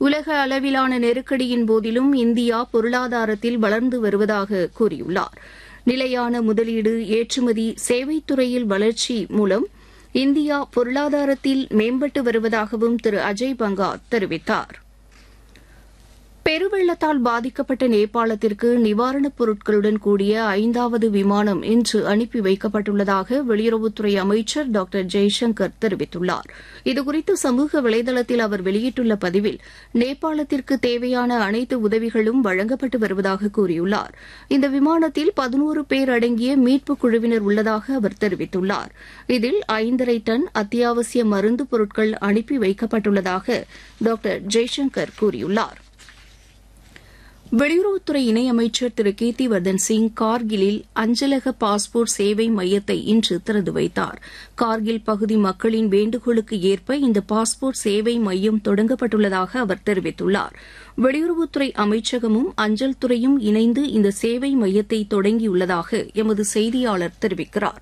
உலக அளவிலான நெருக்கடியின் போதிலும் இந்தியா பொருளாதாரத்தில் வளர்ந்து வருவதாக கூறியுள்ளார் நிலையான முதலீடு ஏற்றுமதி சேவைத்துறையில் வளர்ச்சி மூலம் இந்தியா பொருளாதாரத்தில் மேம்பட்டு வருவதாகவும் திரு அஜய் பங்கா தெரிவித்தார் பெருவெள்ளத்தால் பாதிக்கப்பட்ட நேபாளத்திற்கு நிவாரணப் பொருட்களுடன் கூடிய ஐந்தாவது விமானம் இன்று அனுப்பி வைக்கப்பட்டுள்ளதாக வெளியுறவுத்துறை அமைச்சர் டாக்டர் ஜெய்சங்கர் தெரிவித்துள்ளார் இதுகுறித்து சமூக வலைதளத்தில் அவர் வெளியிட்டுள்ள பதிவில் நேபாளத்திற்கு தேவையான அனைத்து உதவிகளும் வழங்கப்பட்டு வருவதாக கூறியுள்ளார் இந்த விமானத்தில் பதினோரு பேர் அடங்கிய மீட்புக் குழுவினர் உள்ளதாக அவர் தெரிவித்துள்ளார் இதில் ஐந்தரை டன் அத்தியாவசிய மருந்து பொருட்கள் அனுப்பி வைக்கப்பட்டுள்ளதாக டாக்டர் ஜெய்சங்கர் கூறியுள்ளார் வெளியுறவுத்துறை இணையமைச்சர் திரு கீர்த்திவர்தன் சிங் கார்கிலில் அஞ்சலக பாஸ்போர்ட் சேவை மையத்தை இன்று திறந்து வைத்தார் கார்கில் பகுதி மக்களின் வேண்டுகோளுக்கு ஏற்ப இந்த பாஸ்போர்ட் சேவை மையம் தொடங்கப்பட்டுள்ளதாக அவர் தெரிவித்துள்ளார் வெளியுறவுத்துறை அமைச்சகமும் அஞ்சல் துறையும் இணைந்து இந்த சேவை மையத்தை தொடங்கியுள்ளதாக எமது செய்தியாளர் தெரிவிக்கிறார்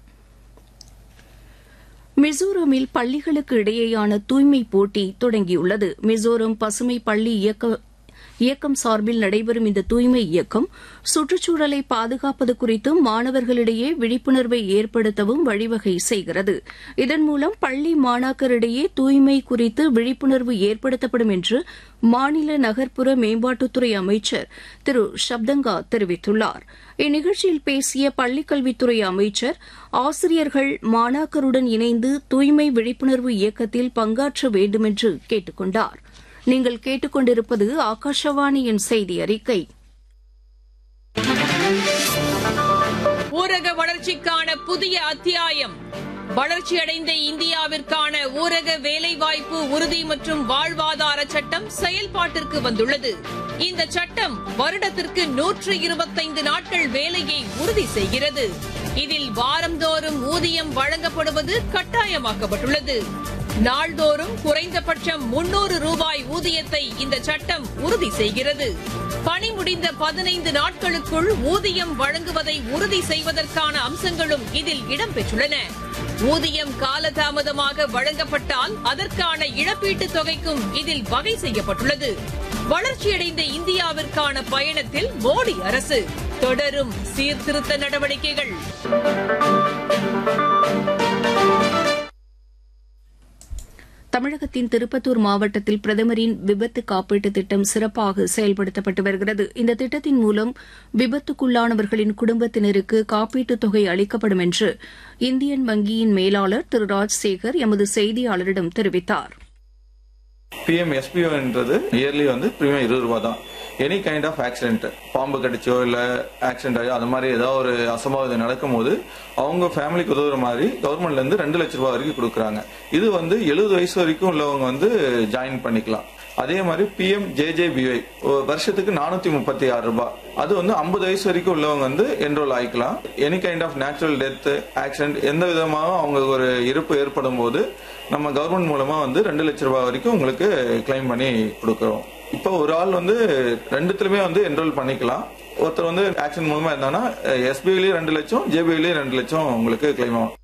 மிசோரமில் பள்ளிகளுக்கு இடையேயான தூய்மை போட்டி தொடங்கியுள்ளது மிசோரம் பசுமை பள்ளி இயக்க இயக்கம் சார்பில் நடைபெறும் இந்த தூய்மை இயக்கம் சுற்றுச்சூழலை பாதுகாப்பது குறித்தும் மாணவர்களிடையே விழிப்புணர்வை ஏற்படுத்தவும் வழிவகை செய்கிறது இதன் மூலம் பள்ளி மாணாக்கரிடையே தூய்மை குறித்து விழிப்புணர்வு ஏற்படுத்தப்படும் என்று மாநில நகர்ப்புற மேம்பாட்டுத்துறை அமைச்சர் திரு ஷப்தங்கா தெரிவித்துள்ளார் இந்நிகழ்ச்சியில் பேசிய பள்ளிக்கல்வித்துறை அமைச்சர் ஆசிரியர்கள் மாணாக்கருடன் இணைந்து தூய்மை விழிப்புணர்வு இயக்கத்தில் பங்காற்ற வேண்டுமென்று கேட்டுக் கொண்டாா் நீங்கள் கேட்டுக்கொண்டிருப்பது ஆகாஷவாணியின் செய்தி அறிக்கை ஊரக வளர்ச்சிக்கான புதிய அத்தியாயம் வளர்ச்சியடைந்த இந்தியாவிற்கான ஊரக வேலைவாய்ப்பு உறுதி மற்றும் வாழ்வாதார சட்டம் செயல்பாட்டிற்கு வந்துள்ளது இந்த சட்டம் வருடத்திற்கு நூற்று இருபத்தைந்து நாட்கள் வேலையை உறுதி செய்கிறது இதில் வாரந்தோறும் ஊதியம் வழங்கப்படுவது கட்டாயமாக்கப்பட்டுள்ளது நாள்தோறும் குறைந்தபட்சம் முன்னூறு ரூபாய் ஊதியத்தை இந்த சட்டம் உறுதி செய்கிறது பணி முடிந்த பதினைந்து நாட்களுக்குள் ஊதியம் வழங்குவதை உறுதி செய்வதற்கான அம்சங்களும் இதில் இடம்பெற்றுள்ளன ஊதியம் காலதாமதமாக வழங்கப்பட்டால் அதற்கான இழப்பீட்டுத் தொகைக்கும் இதில் வகை செய்யப்பட்டுள்ளது வளர்ச்சியடைந்த இந்தியாவிற்கான பயணத்தில் மோடி அரசு தொடரும் சீர்திருத்த நடவடிக்கைகள் தமிழகத்தின் திருப்பத்தூர் மாவட்டத்தில் பிரதமரின் விபத்து காப்பீட்டு திட்டம் சிறப்பாக செயல்படுத்தப்பட்டு வருகிறது இந்த திட்டத்தின் மூலம் விபத்துக்குள்ளானவர்களின் குடும்பத்தினருக்கு காப்பீட்டுத் தொகை அளிக்கப்படும் என்று இந்தியன் வங்கியின் மேலாளர் திரு ராஜ்சேகர் எமது செய்தியாளரிடம் தெரிவித்தார் பிஎம் எஸ்பிஓன்றது இயர்லி வந்து பிரீமியம் இருபது ரூபா தான் எனி கைண்ட் ஆஃப் ஆக்சிடென்ட் பாம்பு கடிச்சோ இல்ல ஆக்சிடென்ட் ஆகி அது மாதிரி ஏதாவது ஒரு அசம்பாவிதம் நடக்கும்போது அவங்க ஃபேமிலிக்கு உதவுற மாதிரி கவர்மெண்ட்ல இருந்து ரெண்டு லட்ச ரூபாய் வரைக்கும் கொடுக்குறாங்க இது வந்து எழுபது வயசு வரைக்கும் உள்ளவங்க வந்து ஜாயின் பண்ணிக்கலாம் அதே மாதிரி பிஎம் ஜேஜேபிஒய் வருஷத்துக்கு நானூத்தி முப்பத்தி ஆறு ரூபாய் அது வந்து ஐம்பது வயசு வரைக்கும் உள்ளவங்க வந்து என்ரோல் ஆயிக்கலாம் any kind of natural death accident எந்த விதமாக அவங்க ஒரு இருப்பு ஏற்படும் போது நம்ம கவர்மெண்ட் மூலமா வந்து ரெண்டு லட்ச ரூபாய் வரைக்கும் உங்களுக்கு கிளைம் பண்ணி கொடுக்குறோம் இப்போ ஒரு ஆள் வந்து ரெண்டுத்துலயுமே வந்து என்ரோல் பண்ணிக்கலாம் ஒருத்தர் வந்து ஆக்ஷன் மூலமா இருந்தாங்கன்னா எஸ்பிஐலயும் ரெண்டு லட்சம் ஜேபிஐலயும் ரெண்டு லட்சம் உங்களுக்கு கிளைம் ஆகும்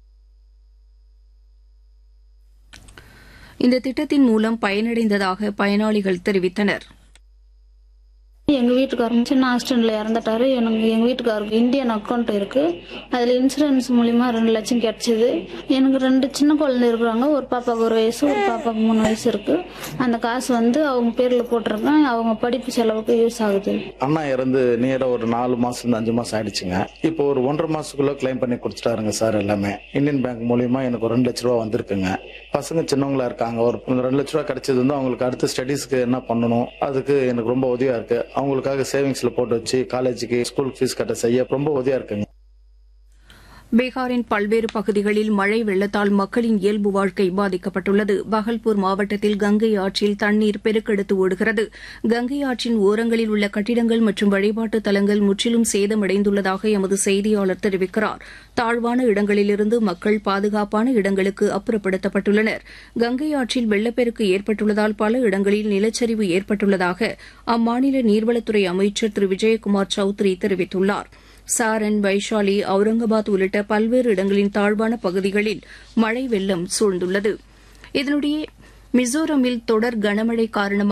இந்த திட்டத்தின் மூலம் பயனடைந்ததாக பயனாளிகள் தெரிவித்தனர் எங்க வீட்டுக்காரங்க சின்ன ஆக்சிடென்ட்ல இறந்துட்டாரு எனக்கு எங்க வீட்டுக்காருக்கு இந்தியன் அக்கௌண்ட் இருக்கு அதுல இன்சூரன்ஸ் மூலியமா ரெண்டு லட்சம் கிடைச்சது எனக்கு ரெண்டு சின்ன குழந்தை இருக்கிறாங்க ஒரு பாப்பாவுக்கு ஒரு வயசு ஒரு பாப்பாவுக்கு மூணு வயசு இருக்கு அந்த காசு வந்து அவங்க பேர்ல போட்டிருக்கேன் அவங்க படிப்பு செலவுக்கு யூஸ் ஆகுது அண்ணா இறந்து நியரா ஒரு நாலு மாசம் இருந்து அஞ்சு மாசம் ஆயிடுச்சுங்க இப்போ ஒரு ஒன்றரை மாசத்துக்குள்ள கிளைம் பண்ணி கொடுத்துட்டாருங்க சார் எல்லாமே இந்தியன் பேங்க் மூலியமா எனக்கு ஒரு ரெண்டு லட்ச ரூபா வந்திருக்குங்க பசங்க சின்னவங்களா இருக்காங்க ஒரு ரெண்டு லட்ச ரூபா கிடைச்சது வந்து அவங்களுக்கு அடுத்த ஸ்டடீஸ்க்கு என்ன பண்ணணும் அதுக்கு எனக்கு ரொம்ப உதவியா இருக்கு அவங்களுக்காக சேவிங்ஸ்ல போட்டு வச்சு காலேஜுக்கு ஸ்கூல் ஃபீஸ் கட்ட செய்ய ரொம்ப உதவியா இருக்குங்க பீகாரின் பல்வேறு பகுதிகளில் மழை வெள்ளத்தால் மக்களின் இயல்பு வாழ்க்கை பாதிக்கப்பட்டுள்ளது பகல்பூர் மாவட்டத்தில் கங்கை ஆற்றில் தண்ணீர் பெருக்கெடுத்து ஓடுகிறது கங்கை ஆற்றின் ஓரங்களில் உள்ள கட்டிடங்கள் மற்றும் வழிபாட்டு தலங்கள் முற்றிலும் சேதமடைந்துள்ளதாக எமது செய்தியாளர் தெரிவிக்கிறார் தாழ்வான இடங்களிலிருந்து மக்கள் பாதுகாப்பான இடங்களுக்கு அப்புறப்படுத்தப்பட்டுள்ளனர் கங்கை ஆற்றில் வெள்ளப்பெருக்கு ஏற்பட்டுள்ளதால் பல இடங்களில் நிலச்சரிவு ஏற்பட்டுள்ளதாக அம்மாநில நீர்வளத்துறை அமைச்சர் திரு விஜயகுமார் சௌத்ரி தெரிவித்துள்ளாா் சாரன் வைஷாலி அவுரங்காபாத் உள்ளிட்ட பல்வேறு இடங்களின் தாழ்வான பகுதிகளில் மழை வெள்ளம் சூழ்ந்துள்ளது இதனிடையே மிசோரமில் தொடர் கனமழை காரணமாக